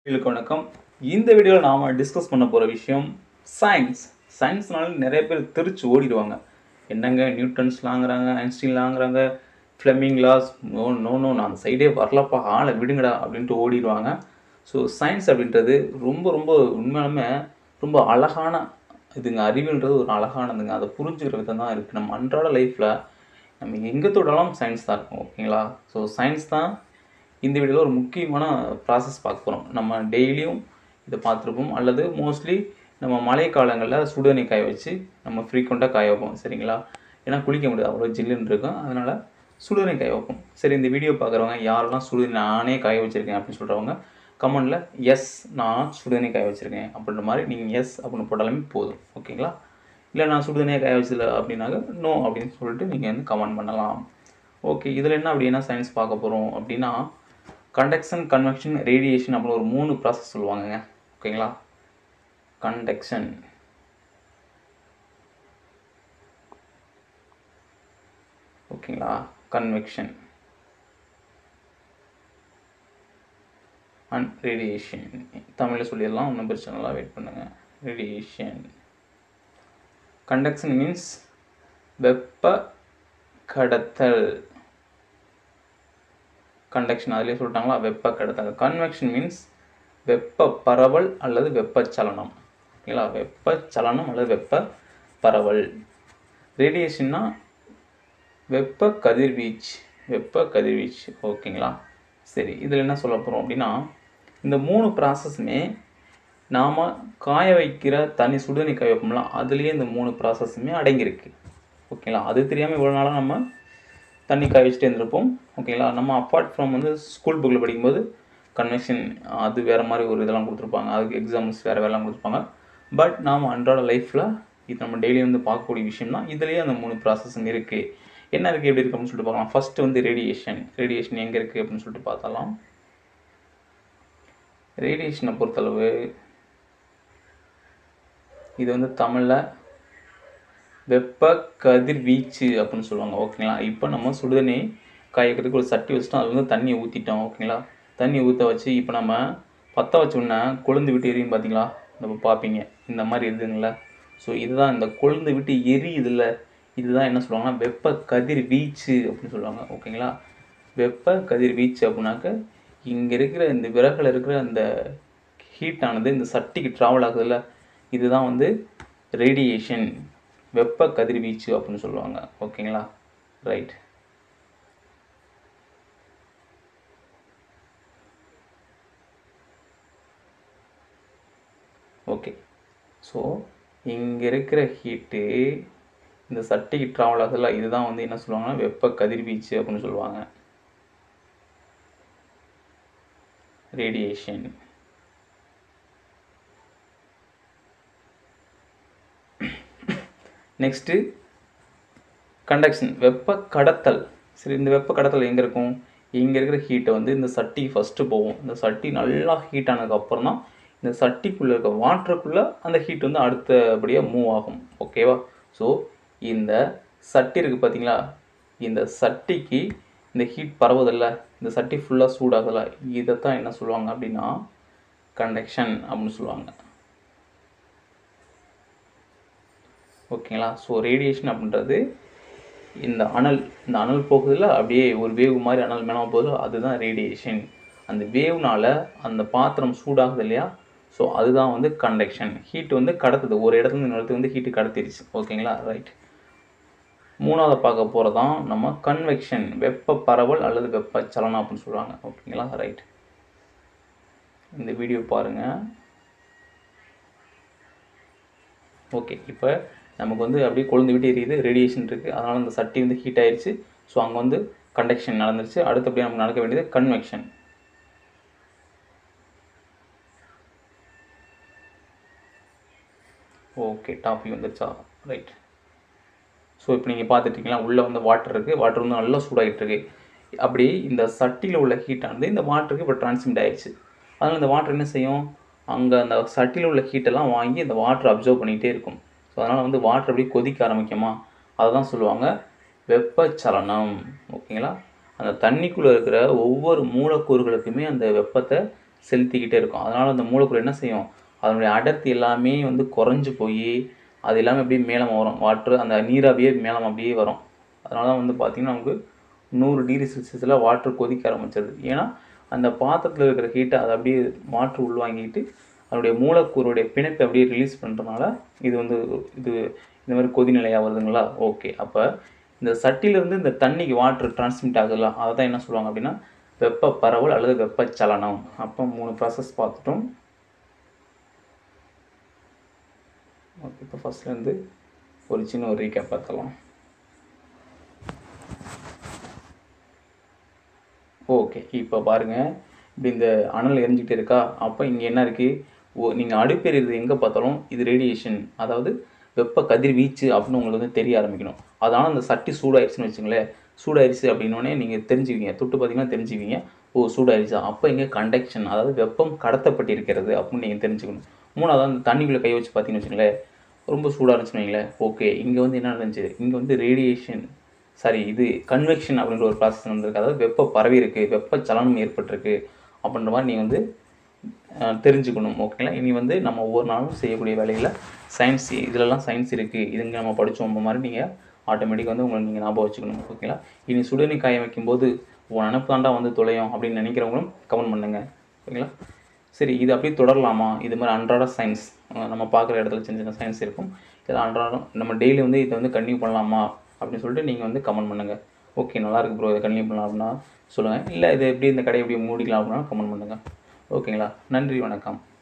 உங்களுக்கு வணக்கம் இந்த வீடியோவில் நாம் டிஸ்கஸ் பண்ண போகிற விஷயம் சயின்ஸ் சயின்ஸ்னால நிறைய பேர் தெரிச்சு ஓடிடுவாங்க என்னங்க நியூட்டன்ஸ் லாங்குறாங்க ஐன்ஸ்டீன் லாங்குறாங்க Fleming laws no no no நான் அந்த சைடே வரலப்பா ஆளை விடுங்கடா அப்படின்ட்டு ஓடிடுவாங்க ஸோ சயின்ஸ் அப்படின்றது ரொம்ப ரொம்ப உண்மையாலுமே ரொம்ப அழகான இதுங்க அறிவியல்ன்றது ஒரு அழகானதுங்க அதை புரிஞ்சுக்கிற விதம் தான் இருக்குது நம்ம அன்றாட லைஃப்பில் நம்ம எங்கே தொட்டாலும் சயின்ஸ் தான் இருக்கும் ஓகேங்களா ஸோ சயின்ஸ் தான் இந்த வீடியோவில் ஒரு முக்கியமான ப்ராசஸ் பார்க்க போகிறோம் நம்ம டெய்லியும் இதை பார்த்துருப்போம் அல்லது மோஸ்ட்லி நம்ம மழை காலங்களில் சுடுதண்ணி காய வச்சு நம்ம ஃப்ரீக்வெண்ட்டாக காய வைப்போம் சரிங்களா ஏன்னா குளிக்க முடியாது அவ்வளோ ஜில்லுன்னு இருக்கும் அதனால் சுடுதண்ணி காய வைப்போம் சரி இந்த வீடியோ பார்க்குறவங்க யாரெல்லாம் சுடுதண்ணி நானே காய வச்சுருக்கேன் அப்படின்னு சொல்கிறவங்க கமெண்டில் எஸ் நான் சுடுதண்ணி காய வச்சுருக்கேன் அப்படின்ற மாதிரி நீங்கள் எஸ் அப்படின்னு போட்டாலுமே போதும் ஓகேங்களா இல்லை நான் சுடுதண்ணியை காய வச்சதில்ல அப்படின்னாக்க நோ அப்படின்னு சொல்லிட்டு நீங்கள் வந்து கமெண்ட் பண்ணலாம் ஓகே இதில் என்ன அப்படி என்ன சயின்ஸ் பார்க்க போகிறோம் அப்படின்னா கண்டக்ஷன் கன்வெக்ஷன் ரேடியேஷன் அப்படின்னு ஒரு மூணு ப்ராசஸ் சொல்லுவாங்கங்க ஓகேங்களா கண்டக்ஷன் ஓகேங்களா கன்வெக்ஷன் அண்ட் ரேடியேஷன் தமிழில் சொல்லிடலாம் ஒன்றும் பிரச்சனை இல்லை வெயிட் பண்ணுங்கள் ரேடியேஷன் கண்டக்ஷன் மீன்ஸ் வெப்ப கடத்தல் கண்டக்ஷன் அதிலே சொல்லிட்டாங்களா வெப்ப கடத்தல் கன்வெக்ஷன் மீன்ஸ் வெப்ப பரவல் அல்லது வெப்பச்சலனம் ஓகேங்களா வெப்பச்சலனம் அல்லது வெப்ப பரவல் ரேடியேஷன்னா வெப்ப கதிர்வீச்சு வெப்ப கதிர்வீச்சு ஓகேங்களா சரி இதில் என்ன சொல்ல போகிறோம் அப்படின்னா இந்த மூணு ப்ராசஸுமே நாம் காய வைக்கிற தண்ணி சுடுதண்ணி காய வைப்போம்ல அதுலேயே இந்த மூணு ப்ராசஸுமே அடங்கியிருக்கு ஓகேங்களா அது தெரியாமல் இவ்வளோ நாளாக நம்ம தண்ணி காய வச்சுட்டே இருந்திருப்போம் ஓகேங்களா நம்ம அப்பார்ட் ஃப்ரம் வந்து ஸ்கூல் புக்கில் படிக்கும்போது கன்வெக்ஷன் அது வேறு மாதிரி ஒரு இதெல்லாம் கொடுத்துருப்பாங்க அதுக்கு எக்ஸாம்ஸ் வேறு வேறெல்லாம் கொடுத்துருப்பாங்க பட் நாம் அன்றாட லைஃப்பில் இது நம்ம டெய்லி வந்து பார்க்கக்கூடிய விஷயம் தான் இதுலேயே அந்த மூணு ப்ராசஸும் இருக்குது என்ன இருக்குது எப்படி இருக்குது அப்படின்னு சொல்லிட்டு பார்க்கலாம் ஃபஸ்ட்டு வந்து ரேடியேஷன் ரேடியேஷன் எங்கே இருக்குது அப்படின்னு சொல்லிட்டு பார்த்தலாம் ரேடியேஷனை பொறுத்தளவு இது வந்து தமிழில் வெப்ப கதிர்வீச்சு அப்படின்னு சொல்லுவாங்க ஓகேங்களா இப்போ நம்ம சுடுதண்ணி காய்க்கிறதுக்கு ஒரு சட்டி வச்சுட்டோம் அதில் வந்து தண்ணியை ஊற்றிட்டோம் ஓகேங்களா தண்ணி ஊற்ற வச்சு இப்போ நம்ம பற்ற வச்ச உடனே கொழுந்து விட்டு எரியும் பார்த்தீங்களா நம்ம பார்ப்பீங்க இந்த மாதிரி இருக்குங்களா ஸோ இதுதான் இந்த கொழுந்து விட்டு எரியுதுல்ல இதுதான் என்ன சொல்லுவாங்கன்னா வெப்ப கதிர்வீச்சு அப்படின்னு சொல்லுவாங்க ஓகேங்களா வெப்ப கதிர்வீச்சு அப்படின்னாக்க இங்கே இருக்கிற இந்த விறகுல இருக்கிற அந்த ஹீட்டானது இந்த சட்டிக்கு ட்ராவல் ஆகுதுல்ல இதுதான் வந்து ரேடியேஷன் வெப்ப கதிர்வீச்சு அப்படின்னு சொல்லுவாங்க ஓகேங்களா ரைட் ஓகே ஸோ இங்கே இருக்கிற ஹீட்டு இந்த சட்டிக்கு ட்ராவல் ஆகுதுல்ல இதுதான் வந்து என்ன சொல்லுவாங்கன்னா வெப்ப கதிர்வீச்சு அப்படின்னு சொல்லுவாங்க ரேடியேஷன் நெக்ஸ்ட்டு கண்டக்ஷன் வெப்ப கடத்தல் சரி இந்த வெப்ப கடத்தல் எங்கே இருக்கும் இங்கே இருக்கிற ஹீட்டை வந்து இந்த சட்டி ஃபஸ்ட்டு போகும் இந்த சட்டி நல்லா ஹீட் ஆனதுக்கப்புறம் தான் இந்த சட்டிக்குள்ளே இருக்க வாட்டருக்குள்ளே அந்த ஹீட் வந்து அடுத்தபடியாக மூவ் ஆகும் ஓகேவா ஸோ இந்த சட்டி இருக்குது பார்த்தீங்களா இந்த சட்டிக்கு இந்த ஹீட் பரவுதில்ல இந்த சட்டி ஃபுல்லாக சூடாகுதில்ல இதை தான் என்ன சொல்லுவாங்க அப்படின்னா கண்டக்ஷன் அப்படின்னு சொல்லுவாங்க ஓகேங்களா ஸோ ரேடியேஷன் அப்படின்றது இந்த அனல் இந்த அனல் போகுதுல அப்படியே ஒரு வேவ் மாதிரி அனல் மேலே போகுது அதுதான் ரேடியேஷன் அந்த வேவ்னால அந்த பாத்திரம் சூடாகுது இல்லையா ஸோ அதுதான் வந்து கண்டக்ஷன் ஹீட் வந்து கடத்துது ஒரு இடத்துல இருந்து இன்னொரு இடத்துக்கு வந்து ஹீட்டு கடத்திடுச்சு ஓகேங்களா ரைட் மூணாவது பார்க்க போகிறது தான் நம்ம கன்வெக்ஷன் வெப்ப பரவல் அல்லது வெப்ப சலனம் அப்படின்னு சொல்லுவாங்க ஓகேங்களா ரைட் இந்த வீடியோ பாருங்கள் ஓகே இப்போ நமக்கு வந்து அப்படியே கொழுந்து விட்டு எரியுது ரேடியேஷன் இருக்குது அதனால் அந்த சட்டி வந்து ஹீட் ஆயிடுச்சு ஸோ அங்கே வந்து கண்டக்ஷன் நடந்துருச்சு அடுத்தபடியாக நமக்கு நடக்க வேண்டியது கன்வெக்ஷன் ஓகே டாபிக் வந்துருச்சா ரைட் ஸோ இப்போ நீங்கள் பார்த்துட்டிங்களா உள்ளே வந்து வாட்டர் இருக்குது வாட்டர் வந்து நல்லா சூடாகிட்டு இருக்கு அப்படி இந்த சட்டியில் உள்ள ஹீட்டானது இந்த வாட்டருக்கு இப்போ டிரான்ஸ்மிட் ஆயிடுச்சு அதனால் இந்த வாட்டர் என்ன செய்யும் அங்கே அந்த சட்டியில் உள்ள ஹீட்டெல்லாம் வாங்கி இந்த வாட்டர் அப்சர்வ் பண்ணிகிட்டே இருக்கும் ஸோ அதனால் வந்து வாட்டர் அப்படியே கொதிக்க ஆரம்பிக்குமா அதை தான் சொல்லுவாங்க வெப்பச்சலனம் ஓகேங்களா அந்த தண்ணிக்குள்ளே இருக்கிற ஒவ்வொரு மூலக்கூறுகளுக்குமே அந்த வெப்பத்தை செலுத்திக்கிட்டே இருக்கும் அதனால் அந்த மூலக்கூறு என்ன செய்யும் அதனுடைய அடர்த்தி எல்லாமே வந்து குறைஞ்சு போய் அது எல்லாமே அப்படியே மேலே வரும் வாட்ரு அந்த நீர் அப்படியே மேலே அப்படியே வரும் அதனால தான் வந்து பார்த்திங்கன்னா நமக்கு நூறு டிகிரி செல்சியஸில் வாட்டர் கொதிக்க ஆரம்பிச்சிருது ஏன்னா அந்த பாத்திரத்தில் இருக்கிற ஹீட்டை அதை அப்படியே வாட்ரு உள்வாங்கிட்டு அதனுடைய மூலக்கூறுடைய பிணைப்பை அப்படியே ரிலீஸ் பண்ணுறதுனால இது வந்து இது இந்த மாதிரி கொதிநிலையாக வருதுங்களா ஓகே அப்போ இந்த சட்டியிலேருந்து இந்த தண்ணிக்கு வாட்டர் டிரான்ஸ்மிட் ஆகுதுல்ல அதை தான் என்ன சொல்லுவாங்க அப்படின்னா வெப்ப பரவல் அல்லது வெப்பச்சலனம் அப்போ மூணு ப்ராசஸ் பார்த்துட்டோம் ஓகே இப்போ ஃபஸ்ட்லேருந்து ஒரு சின்ன ஒரு ரீகேப் பார்த்தலாம் ஓகே இப்போ பாருங்கள் இப்படி இந்த அனல் எரிஞ்சிக்கிட்டே இருக்கா அப்போ இங்கே என்ன இருக்குது ஓ நீங்கள் அடுப்பு எரியுறது எங்கே பார்த்தாலும் இது ரேடியேஷன் அதாவது வெப்ப கதிர்வீச்சு அப்படின்னு உங்களுக்கு வந்து தெரிய ஆரம்பிக்கணும் அதனால் அந்த சட்டி சூடாயிருச்சுன்னு வச்சுங்களேன் சூடாயிருச்சு அப்படின்னோடனே நீங்கள் தெரிஞ்சுக்குவீங்க தொட்டு பார்த்தீங்கன்னா தெரிஞ்சுக்குவீங்க ஓ சூடாயிருச்சா அப்போ இங்கே கண்டக்ஷன் அதாவது வெப்பம் கடத்தப்பட்டிருக்கிறது அப்படின்னு நீங்கள் தெரிஞ்சுக்கணும் மூணாவது அந்த தண்ணிக்குள்ளே கை வச்சு பார்த்தீங்கன்னு வச்சுங்களேன் ரொம்ப சூடாக இருந்துச்சுன்னு வைங்களேன் ஓகே இங்கே வந்து என்ன நடந்துச்சு இங்கே வந்து ரேடியேஷன் சாரி இது கன்வெக்ஷன் அப்படின்ற ஒரு ப்ராசஸ் நடந்திருக்கு அதாவது வெப்ப பரவி இருக்குது வெப்ப சலனம் ஏற்பட்டிருக்கு அப்படின்ற மாதிரி நீங்கள் வந்து அஹ், தெரிஞ்சுக்கணும் ஓகேங்களா இனி வந்து நம்ம ஒவ்வொரு நாளும் செய்யக்கூடிய வேலையில் சயின்ஸ் இதிலலாம் சயின்ஸ் இருக்குது இதுங்க நம்ம படித்தோம் மாதிரி நீங்கள் ஆட்டோமேட்டிக்காக வந்து உங்களை நீங்கள் ஞாபகம் வச்சுக்கணும் ஓகேங்களா இனி சுடுநீர் காய வைக்கும்போது உன் நினப்பு தாண்டா வந்து தொலையும் அப்படின்னு நினைக்கிறவங்களும் கமெண்ட் பண்ணுங்க ஓகேங்களா சரி இது அப்படியே தொடரலாமா இது மாதிரி அன்றாட சயின்ஸ் நம்ம பார்க்குற இடத்துல சின்ன சின்ன சயின்ஸ் இருக்கும் இதில் அன்றாடம் நம்ம டெய்லி வந்து இதை வந்து கன்டினியூ பண்ணலாமா அப்படின்னு சொல்லிட்டு நீங்கள் வந்து கமெண்ட் பண்ணுங்கள் ஓகே நல்லா இருக்கு ப்ரோ இதை கன்டினியூ பண்ணலாம் அப்படின்னா சொல்லுங்கள் இல்லை இது எப்படி இந்த கடையை எப்படி மூடிக்கலாம் அப்படின்னா கமெண்ட் பண்ணுங்கள் ஓகேங்களா நன்றி வணக்கம்